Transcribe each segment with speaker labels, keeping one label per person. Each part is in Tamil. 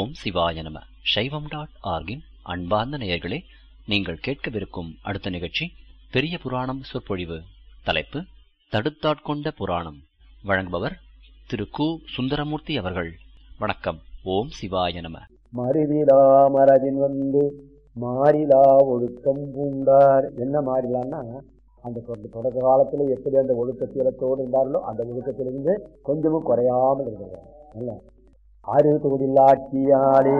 Speaker 1: ஓம் சிவாய நம சைவம் டாட் ஆர்கின் அன்பார்ந்த நேயர்களே நீங்கள் கேட்கவிருக்கும் அடுத்த நிகழ்ச்சி பெரிய புராணம் சொற்பொழிவு தலைப்பு தடுத்தாட்கொண்ட புராணம் வழங்குபவர் திரு கு சுந்தரமூர்த்தி அவர்கள் வணக்கம் ஓம் சிவாய நம
Speaker 2: மருவிலா மரபின் வந்து மாறிலா ஒழுக்கம் பூண்டார் என்ன மாறிலான்னா அந்த தொட- தொடக்க காலத்துல எப்படி அந்த ஒழுக்க சீலத்தோடு இருந்தார்களோ அந்த ஒழுக்கத்திலிருந்து கொஞ்சமும் குறையாமல் இருக்கிறார் நல்ல ஆறு தொழிலாட்சியாலே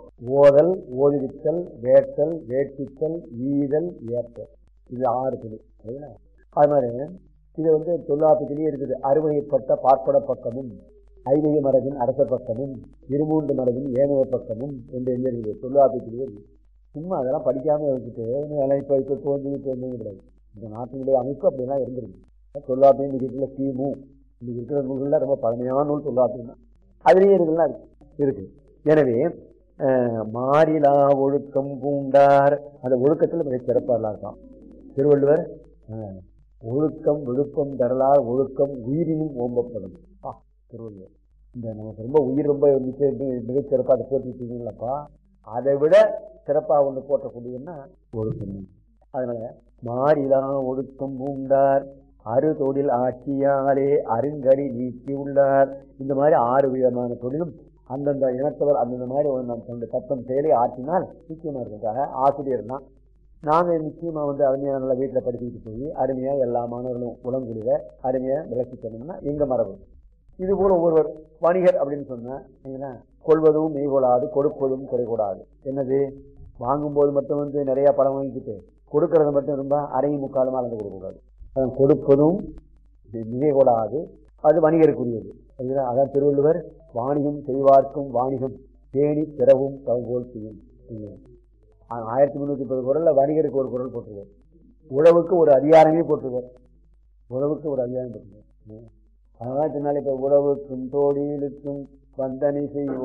Speaker 2: ஓதல் ஓதுவித்தல் வேட்டல் வேட்பித்தல் ஈதல் ஏற்றல் இது ஆறு தொழில் சரிங்களா? அது மாதிரி இது வந்து தொல்லாப்பிலேயே இருக்குது அறுவகைப்பட்ட பார்ப்பட பக்கமும் ஐதீக மரபின் அரச பக்கமும் இருமூன்று மரபின் ஏனைய பக்கமும் என்று எங்க இருக்குது தொல்லாப்பிலேயே இருக்குது சும்மா அதெல்லாம் படிக்காம வச்சுட்டு அதெல்லாம் இப்போ இப்போ தோன்றி தோன்றி கிடையாது இந்த நாட்டினுடைய அமைப்பு அப்படிலாம் இருந்திருக்கு தொல்லாப்பியம் இன்னைக்கு இருக்கிற கிமு இன்னைக்கு இருக்கிற நூல்களில் ரொம்ப பழமையான நூல் தொல்லாப்பியம் தான் அதுலேயே இதெல்லாம் இருக்கு இருக்கு எனவே அஹ், மாறிலா ஒழுக்கம் பூண்டார் அந்த ஒழுக்கத்தில் மிகச் சிறப்பாக இருக்கான் திருவள்ளுவர் அஹ், ஒழுக்கம் விழுப்பம் தரலார் ஒழுக்கம் உயிரினும் ஓம்பப்படும் ஆ, திருவள்ளுவர் இந்த நமக்கு ரொம்ப உயிர் ரொம்ப மிக மிகச் சிறப்பாக அதை போட்டிருக்கீங்களப்பா அதை விட சிறப்பாக ஒன்று போற்றக்கூடியதுன்னா ஒழுக்கம் அதனால மாறிலா ஒழுக்கம் பூண்டார் அறு தொழில் ஆட்சியாலே அருங்கடி நீக்கி உள்ளார் இந்த மாதிரி ஆறு விதமான தொழிலும் அந்தந்த இனத்தவர் அந்தந்த மாதிரி ஒரு நம் தன்னுடைய தத்தம் செயலை ஆற்றினால் நிச்சயமா இருக்கிறதுக்காக ஆசிரியர் தான் நாங்கள் நிச்சயமா வந்து அருமையாக நல்லா வீட்டில் படிச்சுக்கிட்டு போய் அருமையாக எல்லா மாணவர்களும் உளங்குழில அருமையாக விளக்கி சொன்னோம்னா எங்க மரபு இது போல ஒருவர் வணிகர் அப்படின்னு சொன்னா சரிங்களா? கொள்வதும் மெய்கொள்ளாது கொடுப்பதும் குறைகூடாது என்னது வாங்கும்போது மட்டும் வந்து நிறைய பணம் வாங்கிக்கிட்டு கொடுக்கறது மட்டும் ரொம்ப அரையும் முக்காலமாக அளந்து கொடுக்கக்கூடாது அதான் கொடுப்பதும் இது மிகைகூடாது அது வணிகருக்குரியது சரிங்களா? அதான் திருவள்ளுவர் வாணிகம் செய்வார்க்கும் வாணிகம் பேணி பிறவும் தவங்கோல் செய்யும் சரிங்களா? ஆ- ஆயிரத்தி முந்நூற்றி முப்பது குரல்ல வணிகருக்கு ஒரு குரல் போட்டிருக்கார் உழவுக்கு ஒரு அதிகாரமே போட்டிருக்கார் உழவுக்கு ஒரு அதிகாரம் போட்டிருக்கார் ம். அதனால பின்னால இப்ப உழவுக்கும் தோடியிலுக்கும் வந்தனை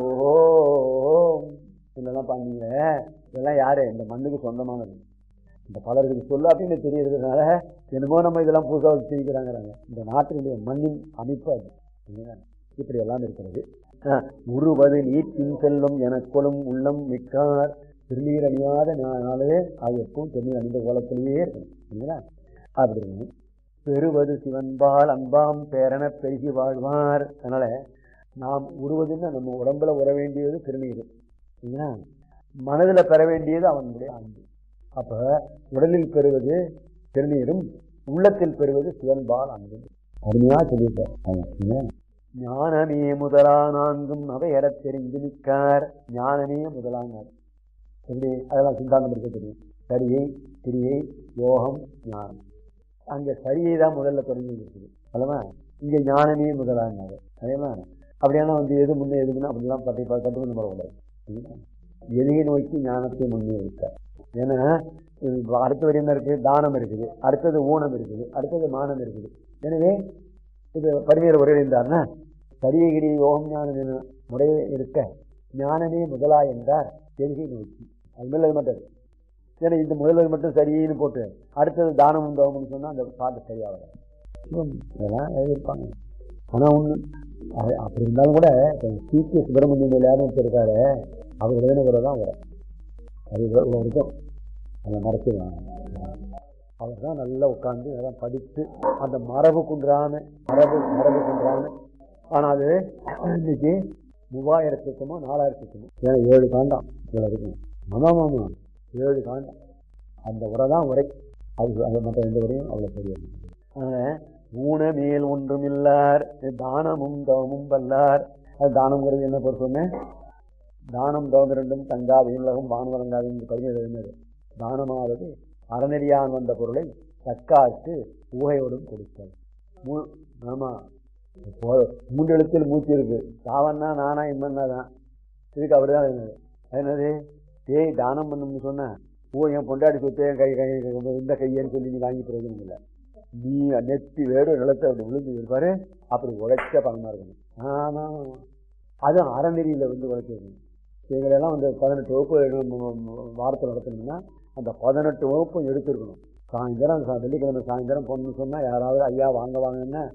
Speaker 2: செய்வோம் இதெல்லாம் பண்ணீங்க இதெல்லாம் யாரு இந்த மண்ணுக்கு சொந்தமானது இந்த பலருக்கு சொல்லாப்பின்னு தெரியறதுனால என்னமோ நம்ம இதெல்லாம் புதுசாக வச்சிருக்கிறாங்கிறாங்க இந்த நாட்டினுடைய மண்ணின் அமைப்பு அது சரிங்களா? இப்படி எல்லாம் இருக்கிறது ஆஹ், உருவது நீட்டின் செல்வம் எனக்கொழும் உள்ளம் மிக்கார் திருநீர் அணியாத நா- நாளே அது எப்பவும் திருநீர் அணிந்த கோலத்திலேயே இருக்கும் சரிங்களா அப்படின்னு பெறுவது சிவன்பால் அன்பாம் பேரன பெருகி வாழ்வார் அதனால நாம் உருவதுன்னா நம்ம உடம்புல உற வேண்டியது திருநீர் சரிங்களா மனதில் பெற வேண்டியது அவனுடைய அன்பு அப்ப உடலில் பெறுவது திருநீரும் உள்ளத்தில் பெறுவது சிவன்பால் அன்பு அருமையா சொல்லியிருக்கார் ஆமா, சரிங்களா? ஞானமே முதலா நான்கும் அவையறத் தெரிந்து நிற்கார் ஞானமே முதலானார் எப்படி அதெல்லாம் சிந்தாந்தம் இருக்க தெரியும் சரியை கிரியை யோகம் ஞானம் அங்க சரியை தான் முதல்ல தொடங்கி இருக்குது அல்லவா இங்க ஞானமே முதலானாரு அதேமா அப்படியானா வந்து எது முன்னே எதுக்குன்னு அப்படிலாம் பற்றி கட்டு பண்ண வரக்கூடாது சரிங்களா? எளிய நோக்கி ஞானத்தை முன்னே வைத்தார் ஏன்னா இது இப்ப அடுத்த வரி என்ன இருக்கு தானம் இருக்குது அடுத்தது ஊனம் இருக்குது அடுத்தது மானம் இருக்குது எனவே இது பரிமையர் உரையிருந்தார்னா சரியகிரி யோகம் ஞானம் என முறையே இருக்க ஞானமே முதலா என்றார் எளிகை நோக்கி அது மேல அது மட்டும் ஏன்னா இந்த முதல்வர் மட்டும் சரின்னு போட்டு அடுத்தது தானம் தவம்னு சொன்னா அந்த பாட்டு சரியா வராது ஹம், இதெல்லாம் எழுதியிருப்பாங்க ஆனா ஒண்ணு அது அப்படி இருந்தாலும் கூட சிகே சுப்பிரமணியம் விளையாடும் இருக்காரு அவர் எழுதின தான் வரும் அது இவ்வளவு இவ்வளவு இருக்கும் அதை மறைச்சிடலாம் அவர் தான் நல்லா உட்கார்ந்து அதெல்லாம் படித்து அந்த மரபு குன்றான மரபு மரபு குன்றான ஆனா அது இன்னைக்கு மூவாயிரத்துக்குமோ நாலாயிரத்துக்குமோ ஏன்னா ஏழு காண்டாம் இவ்வளவு இருக்கும் ஆமாம் ஆமாம் ஏழு காண்டாம் அந்த உரை தான் உரை அது அது மற்ற எந்த உரையும் அவ்வளோ தெரியாது அதனால் ஊனமேல் ஒன்றுமில்லார் தானமும் தவமும் வல்லார் அது தானம்ங்கிறது என்ன பொறுத்து சொன்னேன் தானம் தவம் ரெண்டும் தங்காவையும் உலகம் வானவரங்காவையும் கவிஞர் எழுதினது தானமாவது அறநெறியான் வந்த பொருளை தக்காத்து ஊகையோடும் கொடுத்தல் மூ ஆமா இப்போ மூன்று எழுத்தில் மூச்சு இருக்கு சாவன்னா நானா இம்மன்னா தான் இதுக்கு அப்படிதான் இருந்தது அது என்னது ஏய் தானம் பண்ணணும்னு சொன்ன ஓ என் பொண்டாடி சொத்து என் கை கை இந்த கையன்னு சொல்லி நீ வாங்கி பிரயோஜனம் இல்லை நீ நெத்தி வேறு நிலத்தை அப்படி விழுந்து இருப்பாரு அப்படி உழைச்ச பணமா இருக்கணும் ஆமா அது அறநெறியில வந்து உழைச்சிருக்கணும் எங்களெல்லாம் வந்து பதினெட்டு வகுப்பு வாரத்தில் நடத்தணும்னா அந்த பதினெட்டு வகுப்பும் எடுத்திருக்கணும் சாயந்தரம் சா- வெள்ளிக்கிழமை சாயந்தரம் பொண்ணு சொன்னா யாராவது ஐயா வாங்க வாங்கன்னா